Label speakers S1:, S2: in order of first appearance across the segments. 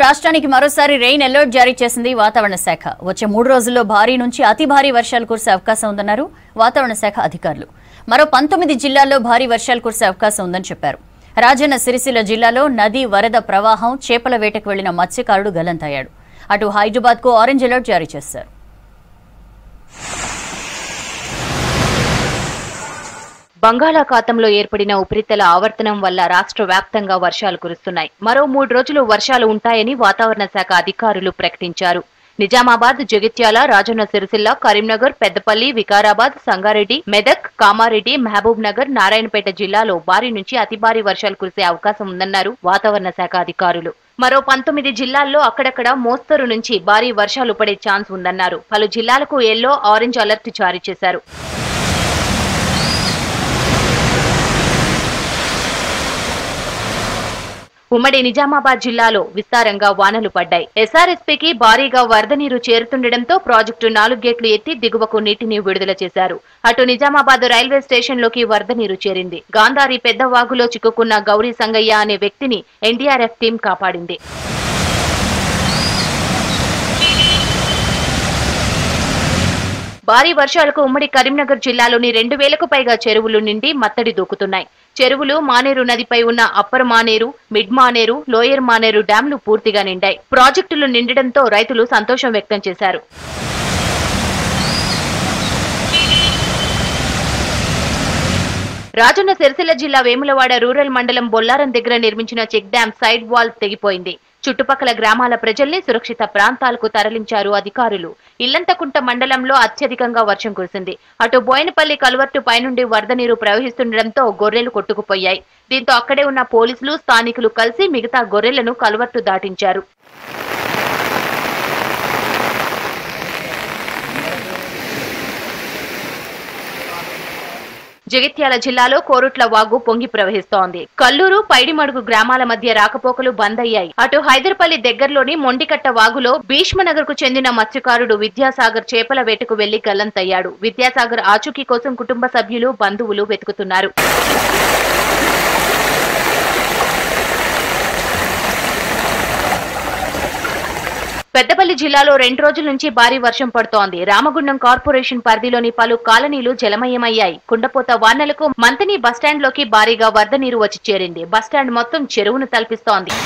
S1: రాష్ట్రానికి మరోసారి rain alert జారీ చేసింది వాతావరణ శాఖ వచ్చే మూడు రోజుల్లో భారీ నుంచి అతి భారీ వర్షాలు కురిసే అవకాశం ఉందన్నారు వాతావరణ శాఖ అధికారులు మరో పంతొమ్మిది జిల్లాల్లో భారీ వర్షాలు కురిసే అవకాశం ఉందని చెప్పారు రాజన్న సిరిసిల్ల జిల్లాలో నది వరద ప్రవాహం చేపల వేటకు వెళ్లిన మత్స్యకారుడు గల్లంతయ్యాడు అటు హైదరాబాద్ కు ఆరెంజ్ అలర్ట్ జారీ చేశారు
S2: బంగాళాఖాతంలో ఏర్పడిన ఉపరితల ఆవర్తనం వల్ల రాష్ట్ర వ్యాప్తంగా వర్షాలు కురుస్తున్నాయి మరో మూడు రోజులు వర్షాలు ఉంటాయని వాతావరణ శాఖ అధికారులు ప్రకటించారు నిజామాబాద్ జగిత్యాల రాజన్న సిరిసిల్ల కరీంనగర్ పెద్దపల్లి వికారాబాద్ సంగారెడ్డి మెదక్ కామారెడ్డి మహబూబ్ నగర్ నారాయణపేట జిల్లాలో భారీ నుంచి అతి భారీ వర్షాలు కురిసే అవకాశం ఉందన్నారు వాతావరణ శాఖ అధికారులు మరో పంతొమ్మిది జిల్లాల్లో అక్కడక్కడ మోస్తరు నుంచి భారీ వర్షాలు పడే ఛాన్స్ ఉందన్నారు పలు జిల్లాలకు ఎల్లో ఆరెంజ్ అలర్ట్ జారీ చేశారు ఉమ్మడి నిజామాబాద్ జిల్లాలో విస్తారంగా వానలు పడ్డాయి ఎస్ఆర్ఎస్పీకి భారీగా వరద నీరు చేరుతుండటంతో ప్రాజెక్టు నాలుగు గేట్లు ఎత్తి దిగువకు నీటిని విడుదల చేశారు అటు నిజామాబాద్ రైల్వే స్టేషన్లోకి వరద నీరు చేరింది గాంధారి పెద్ద వాగులో చిక్కుకున్న గౌరీ సంగయ్య అనే వ్యక్తిని ఎన్డీఆర్ఎఫ్ టీం కాపాడింది భారీ వర్షాలకు ఉమ్మడి కరీంనగర్ జిల్లాలోని రెండు వేలకు పైగా చెరువులు నిండి మత్తడి దూకుతున్నాయి చెరువులు మానేరు నదిపై ఉన్న upper Maneru mid Maneru lower Maneru డ్యాంలు పూర్తిగా నిండాయి ప్రాజెక్టులు నిండడంతో రైతులు సంతోషం వ్యక్తం చేశారు రాజన్న సిరిసిల్ల జిల్లా వేములవాడ రూరల్ మండలం బొల్లారం దగ్గర నిర్మించిన చెక్ డ్యాం సైడ్ వాల్ తెగిపోయింది చుట్టుపక్కల గ్రామాల ప్రజల్ని సురక్షిత ప్రాంతాలకు తరలించారు అధికారులు ఇల్లంతకుంట మండలంలో అత్యధికంగా వర్షం కురిసింది అటు బోయినపల్లి కలువర్టు పైనుండి వరద నీరు ప్రవహిస్తుండటంతో గొర్రెలు కొట్టుకుపోయాయి దీంతో అక్కడే ఉన్న పోలీసులు స్థానికులు కలిసి మిగతా గొర్రెలను కలువర్టు దాటించారు జగిత్యాల జిల్లాలో కోరుట్ల వాగు పొంగి ప్రవహిస్తోంది కల్లూరు పైడిమడుగు గ్రామాల మధ్య రాకపోకలు బంద్ అయ్యాయి అటు హైదర్పల్లి దగ్గరలోని మొండికట్ట వాగులో భీష్మనగర్ కు చెందిన మత్స్యకారుడు విద్యాసాగర్ చేపల వేటకు వెళ్లి గల్లంతయ్యాడు విద్యాసాగర్ ఆచూకీ కోసం కుటుంబ సభ్యులు బంధువులు వెతుకుతున్నారు పెద్దపల్లి జిల్లాలో రెండు రోజుల నుంచి భారీ వర్షం పడుతోంది రామగుండం కార్పొరేషన్ పరిధిలోని పలు కాలనీలు జలమయమయ్యాయి కుండపోత వానలకు మంతని బస్టాండ్లోకి భారీగా వరద నీరు వచ్చి చేరింది బస్టాండ్ మొత్తం చెరువును తలపిస్తోంది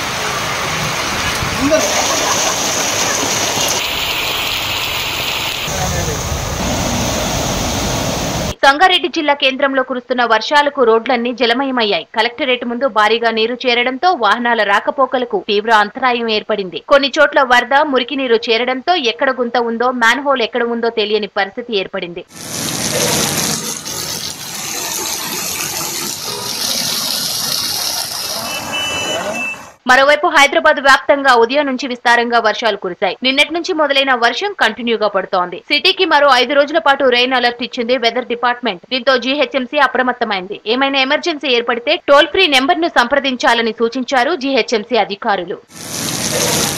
S2: సంగారెడ్డి జిల్లా కేంద్రంలో కురుస్తున్న వర్షాలకు రోడ్లన్నీ జలమయమయ్యాయి కలెక్టరేట్ ముందు భారీగా నీరు చేరడంతో వాహనాల రాకపోకలకు తీవ్ర అంతరాయం ఏర్పడింది కొన్ని చోట్ల వరద మురికి నీరు చేరడంతో ఎక్కడ గుంత ఉందో మ్యాన్ హోల్ ఎక్కడ ఉందో తెలియని పరిస్థితి ఏర్పడింది మరోవైపు హైదరాబాద్ వ్యాప్తంగా ఉదయం నుంచి విస్తారంగా వర్షాలు కురిశాయి నిన్నటి నుంచి మొదలైన వర్షం కంటిన్యూగా పడుతోంది సిటీకి మరో ఐదు రోజుల పాటు రెయిన్ అలర్ట్ ఇచ్చింది వెదర్ డిపార్ట్మెంట్ దీంతో జీహెచ్ఎంసీ అప్రమత్తమైంది ఏమైనా ఎమర్జెన్సీ ఏర్పడితే టోల్ ఫ్రీ నెంబర్ ను సంప్రదించాలని సూచించారు జీహెచ్ఎంసీ అధికారులు